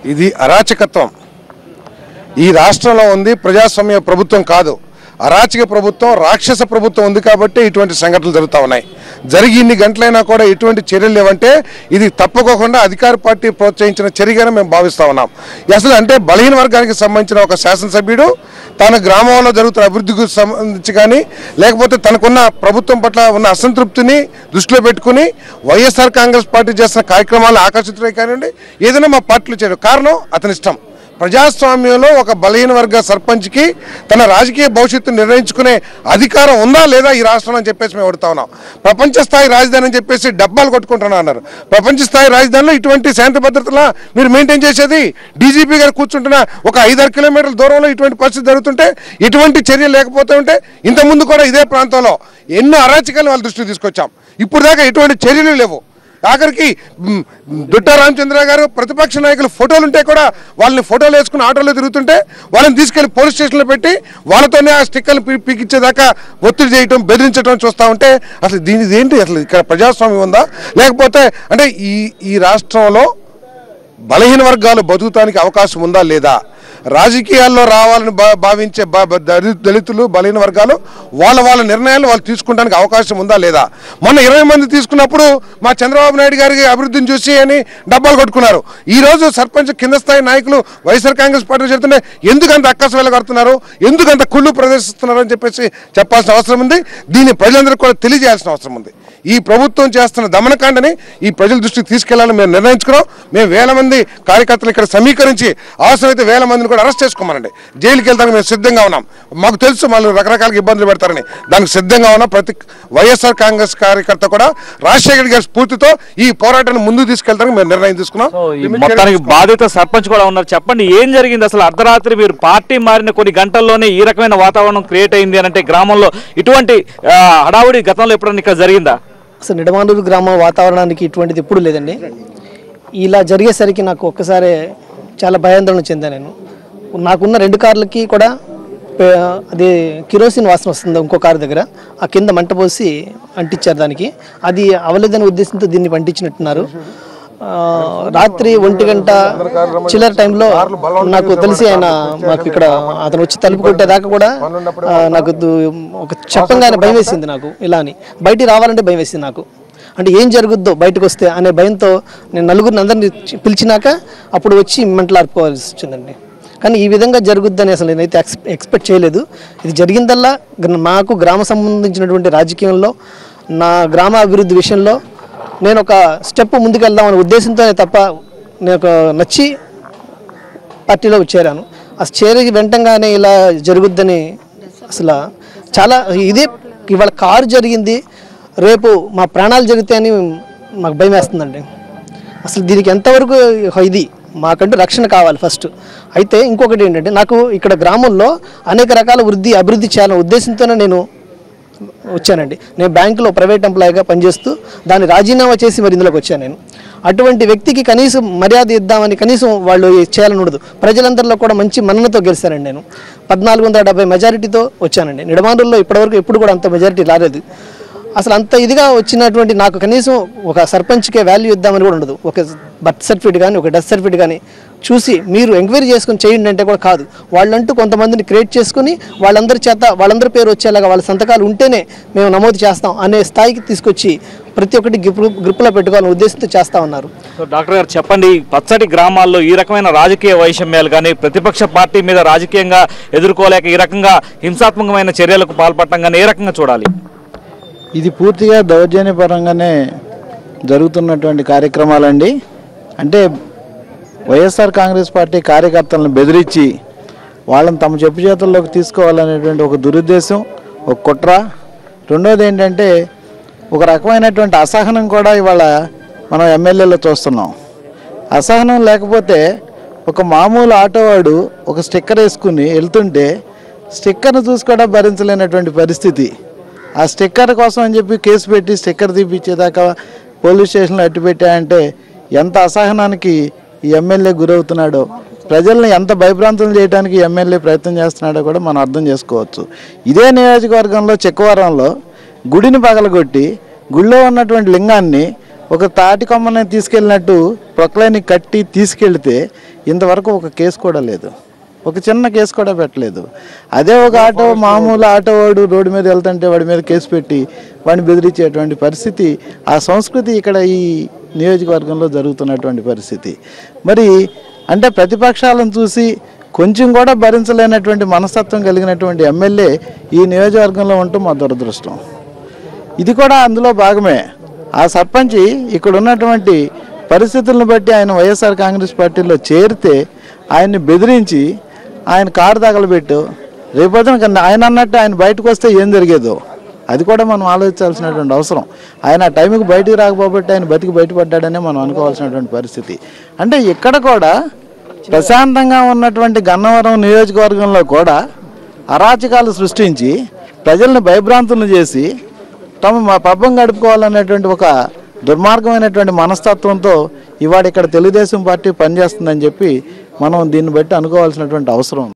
ఇది అరాచకత్వం ఈ రాష్ట్రంలో ఉంది ప్రజాస్వామ్య ప్రభుత్వం కాదు అరాచక ప్రభుత్వం రాక్షస ప్రభుత్వం ఉంది కాబట్టి ఇటువంటి సంఘటనలు జరుగుతూ ఉన్నాయి జరిగి ఇన్ని గంటలైనా కూడా ఎటువంటి చర్యలు లేవంటే ఇది తప్పకోకుండా అధికార పార్టీ ప్రోత్సహించిన చర్యగానే మేము భావిస్తా ఉన్నాం అసలు అంటే బలహీన వర్గానికి సంబంధించిన ఒక శాసనసభ్యుడు తన గ్రామంలో జరుగుతున్న అభివృద్ధికి సంబంధించి కానీ లేకపోతే తనకున్న ప్రభుత్వం పట్ల ఉన్న అసంతృప్తిని దృష్టిలో పెట్టుకుని వైఎస్ఆర్ కాంగ్రెస్ పార్టీ చేస్తున్న కార్యక్రమాలను ఆకర్షితులై కానివ్వండి ఏదైనా మా పార్టీలు చేయడం కారణం అతని ఇష్టం ప్రజాస్వామ్యంలో ఒక బలహీన వర్గ సర్పంచ్కి తన రాజకీయ భవిష్యత్తు నిర్ణయించుకునే అధికారం ఉందా లేదా ఈ రాష్ట్రంలో అని చెప్పేసి మేము అడుగుతా ఉన్నాం ప్రపంచ స్థాయి రాజధాని అని చెప్పేసి డబ్బాలు కొట్టుకుంటున్నా అన్నారు ప్రపంచ స్థాయి రాజధానిలో ఇటువంటి శాంతి భద్రతల మీరు మెయింటైన్ చేసేది డీజీపీ గారు కూర్చుంటున్న ఒక ఐదారు కిలోమీటర్ల దూరంలో ఇటువంటి పరిస్థితి జరుగుతుంటే ఇటువంటి చర్యలు లేకపోతే ఉంటే ఇంతకుముందు కూడా ఇదే ప్రాంతంలో ఎన్నో అరాచకాలు వాళ్ళ దృష్టికి తీసుకొచ్చాం ఇప్పుడు దాకా ఎటువంటి చర్యలు లేవు ఆఖరికి మ్, దుట్ట రామచంద్ర గారు ప్రతిపక్ష నాయకులు ఫోటోలు ఉంటే కూడా వాళ్ళని ఫోటోలు వేసుకుని ఆటోలో తిరుగుతుంటే వాళ్ళని తీసుకెళ్లి పోలీస్ స్టేషన్లో పెట్టి వాళ్ళతోనే ఆ స్టిక్కర్లు పీ పీకించేదాకా ఒత్తిడి చేయటం బెదిరించడం చూస్తూ ఉంటే అసలు దీని ఏంటి అసలు ఇక్కడ ప్రజాస్వామ్యం ఉందా లేకపోతే అంటే ఈ ఈ రాష్ట్రంలో బలహీన వర్గాలు బతుకుతానికి అవకాశం ఉందా లేదా రాజకీయాల్లో రావాలని భా- భావించే బా- బ- దళి- దళితులు బలహీన వర్గాలు వాళ్ళ వాళ్ళ నిర్ణయాలు వాళ్ళు తీసుకుంటానికి అవకాశం ఉందా లేదా మొన్న ఇరవై మంది తీసుకున్నప్పుడు మా చంద్రబాబు నాయుడు గారికి అభివృద్ధిని చూసి అని డబ్బాలు కొట్టుకున్నారు ఈ రోజు సర్పంచ్ కింద స్థాయి నాయకులు వైఎస్ఆర్ కాంగ్రెస్ పార్టీ చెప్తుంటే ఎందుకు అంత అక్కసు వెళ్ళగడుతున్నారు ఎందుకు అంత కుళ్ళు ప్రదర్శిస్తున్నారు అని చెప్పేసి చెప్పాల్సిన అవసరం ఉంది దీన్ని ప్రజలందరికీ కూడా తెలియజేయాల్సిన అవసరం ఉంది ఈ ప్రభుత్వం చేస్తున్న దమనకాండని ఈ ప్రజల దృష్టికి తీసుకెళ్లాలని మేము నిర్ణయించుకున్నాం మేము వేల మంది కార్యకర్తలు ఇక్కడ సమీకరించి అవసరమైతే వేల మందిని కూడా అరెస్ట్ చేసుకోమనండి జైలుకి వెళ్తానికి మేము సిద్ధంగా ఉన్నాం మాకు తెలుసు వాళ్ళు రకరకాల ఇబ్బందులు పెడతారని దానికి సిద్ధంగా ఉన్నాం ప్రతి వైఎస్ఆర్ కాంగ్రెస్ కార్యకర్త కూడా రాజశేఖర్ గారి స్ఫూర్తితో ఈ పోరాటాన్ని ముందుకు తీసుకెళ్తానికి మేము నిర్ణయం తీసుకున్నాం సో ఈ మొత్తానికి బాధిత సర్పంచ్ కూడా ఉన్నారు చెప్పండి ఏం జరిగింది అసలు అర్ధరాత్రి మీరు పార్టీ మారిన కొన్ని గంటల్లోనే ఈ రకమైన వాతావరణం క్రియేట్ అయింది అని అంటే గ్రామంలో ఇటువంటి ఆ, హడావుడి గతంలో ఎప్పుడైనా ఇక్కడ జరిగిందా అసలు నిడమానూరు గ్రామ వాతావరణానికి ఇటువంటిది ఎప్పుడు లేదండి ఇలా జరిగేసరికి నాకు ఒక్కసారి చాలా భయాందోళన చెందాను నేను నాకున్న రెండు కార్లకి కూడా పే- అది కిరోసిన్ వాసన వస్తుంది ఇంకో కారు దగ్గర ఆ కింద మంట పోసి అంటించారు దానికి అది అవలేదనే ఉద్దేశంతో దీన్ని అంటించినట్టున్నారు ఆ, రాత్రి ఒంటి గంట చిల్లర టైంలో నాకు తెలిసి ఆయన మాకు ఇక్కడ అతను వచ్చి తలుపు కొట్టేదాకా కూడా ఆ, నాకు దు- ఒక చెప్పంగానే భయం వేసింది నాకు ఇలా అని బయటికి రావాలంటే భయం వేసింది నాకు అంటే ఏం జరుగుద్దో బయటకు వస్తే అనే భయంతో నేను నలుగురిని అందరిని చి- పిలిచినాక అప్పుడు వచ్చి మంటలాడుకోవాల్సి వచ్చిందండి కానీ ఈ విధంగా జరుగుద్దని అసలు నేనైతే ఎక్స్ ఎక్స్పెక్ట్ చేయలేదు ఇది జరిగిందల్లా గ్ర- మాకు గ్రామ సంబంధించినటువంటి రాజకీయంలో నా గ్రామ అభివృద్ధి విషయంలో నేను ఒక స్టెప్ ముందుకెళ్దామనే ఉద్దేశంతోనే తప్ప నాకు నచ్చి పార్టీలో చేరాను అసలు చేరి వెంటనే ఇలా జరుగుద్దని అసలు చాలా ఇదే ఇవాళ కారు జరిగింది రేపు మా ప్రాణాలు జరిగితే అని మాకు భయం వేస్తుందండి అసలు దీనికి ఎంతవరకు ఇది మాకంటూ రక్షణ కావాలి ఫస్ట్ అయితే ఇంకొకటి ఏంటంటే నాకు ఇక్కడ గ్రామంలో అనేక రకాల వృద్ధి అభివృద్ధి చేయాలనే ఉద్దేశంతోనే నేను వచ్చానండి నేను బ్యాంకులో ప్రైవేట్ ఎంప్లాయీగా పనిచేస్తూ దాన్ని రాజీనామా చేసి మరి ఇందులోకి వచ్చాను నేను అటువంటి వ్యక్తికి కనీసం మర్యాద ఇద్దామని కనీసం వాళ్ళు చేయాలని ఉండదు ప్రజలందరిలో కూడా మంచి మన్ననతో గెలిచానండి నేను పద్నాలుగు వందల డెబ్బై మెజారిటీతో వచ్చానండి నిడమాండ్రుల్లో ఇప్పటివరకు ఎప్పుడు కూడా అంత మెజారిటీ రాలేదు అసలు అంత ఇదిగా వచ్చినటువంటి నాకు కనీసం ఒక సర్పంచ్కే వాల్యూ ఇద్దామని కూడా ఉండదు ఒక బర్త్ సర్టిఫికేట్ కానీ ఒక డెత్ సర్టిఫికేట్ కానీ చూసి మీరు ఎంక్వైరీ చేసుకుని చేయండి అంటే కూడా కాదు వాళ్ళంటూ కొంతమందిని క్రియేట్ చేసుకుని వాళ్ళందరి చేత వాళ్ళందరి పేరు వచ్చేలాగా వాళ్ళ సంతకాలు ఉంటేనే మేము నమోదు చేస్తాం అనే స్థాయికి తీసుకొచ్చి ప్రతి ఒక్కటి గ్రిప్ గ్రిప్లో పెట్టుకోవాలనే ఉద్దేశంతో చేస్తా ఉన్నారు సో డాక్టర్ గారు చెప్పండి పచ్చటి గ్రామాల్లో ఈ రకమైన రాజకీయ వైషమ్యాలు కానీ ప్రతిపక్ష పార్టీ మీద రాజకీయంగా ఎదుర్కోలేక ఈ రకంగా హింసాత్మకమైన చర్యలకు పాల్పడటం కానీ ఏ రకంగా చూడాలి ఇది పూర్తిగా దౌర్జన్యపరంగానే జరుగుతున్నటువంటి కార్యక్రమాలండి అంటే వైఎస్ఆర్ కాంగ్రెస్ పార్టీ కార్యకర్తలను బెదిరించి వాళ్ళని తమ చెప్పు చేతుల్లోకి తీసుకోవాలనేటువంటి ఒక దురుద్దేశం ఒక కుట్ర రెండోది ఏంటంటే ఒక రకమైనటువంటి అసహనం కూడా ఇవాళ మనం ఎమ్మెల్యేలో చూస్తున్నాం అసహనం లేకపోతే ఒక మామూలు ఆటో వాడు ఒక స్టిక్కర్ వేసుకుని వెళ్తుంటే స్టిక్కర్ను చూసి కూడా భరించలేనటువంటి పరిస్థితి ఆ స్టిక్కర్ కోసం అని చెప్పి కేసు పెట్టి స్టిక్కర్ తీపిచ్చేదాకా పోలీస్ స్టేషన్లో అట్టు పెట్టాయంటే ఎంత అసహనానికి ఈ ఎమ్మెల్యే గురవుతున్నాడో ప్రజల్ని ఎంత భయభ్రాంతం చేయడానికి ఈ ఎమ్మెల్యే ప్రయత్నం చేస్తున్నాడో కూడా మనం అర్థం చేసుకోవచ్చు ఇదే నియోజకవర్గంలో చెక్కవరంలో గుడిని పగలగొట్టి గుడిలో ఉన్నటువంటి లింగాన్ని ఒక తాటి కొమ్మని తీసుకెళ్ళినట్టు ప్రొక్లైన్ కట్టి తీసుకెళ్తే ఇంతవరకు ఒక కేసు కూడా లేదు ఒక చిన్న కేసు కూడా పెట్టలేదు అదే ఒక ఆటో మామూలు ఆటో వాడు రోడ్డు మీద వెళ్తుంటే వాడి మీద కేసు పెట్టి వాడిని బెదిరించేటువంటి పరిస్థితి ఆ సంస్కృతి ఇక్కడ ఈ నియోజకవర్గంలో జరుగుతున్నటువంటి పరిస్థితి మరి అంటే ప్రతిపక్షాలను చూసి కొంచెం కూడా భరించలేనటువంటి మనస్తత్వం కలిగినటువంటి ఎమ్మెల్యే ఈ నియోజకవర్గంలో ఉండటం మా దురదృష్టం ఇది కూడా అందులో భాగమే ఆ సర్పంచ్ ఇక్కడ ఉన్నటువంటి పరిస్థితులను బట్టి ఆయన వైఎస్ఆర్ కాంగ్రెస్ పార్టీలో చేరితే ఆయన్ని బెదిరించి ఆయన కారు తగలబెట్టు రేపొద్దున కన్నా ఆయన అన్నట్టు ఆయన బయటకు వస్తే ఏం జరిగేదో అది కూడా మనం ఆలోచించాల్సినటువంటి అవసరం ఆయన ఆ టైంకి బయటికి రాకపోబట్టి ఆయన బతికి బయటపడ్డాడనే మనం అనుకోవాల్సినటువంటి పరిస్థితి అంటే ఇక్కడ కూడా ప్రశాంతంగా ఉన్నటువంటి గన్నవరం నియోజకవర్గంలో కూడా అరాచకాలు సృష్టించి ప్రజల్ని భయభ్రాంతులను చేసి తమ మా పబ్బం గడుపుకోవాలనేటువంటి ఒక దుర్మార్గమైనటువంటి మనస్తత్వంతో ఇవాళ ఇక్కడ తెలుగుదేశం పార్టీ పనిచేస్తుందని చెప్పి మనం దీన్ని బట్టి అనుకోవాల్సినటువంటి అవసరం ఉంది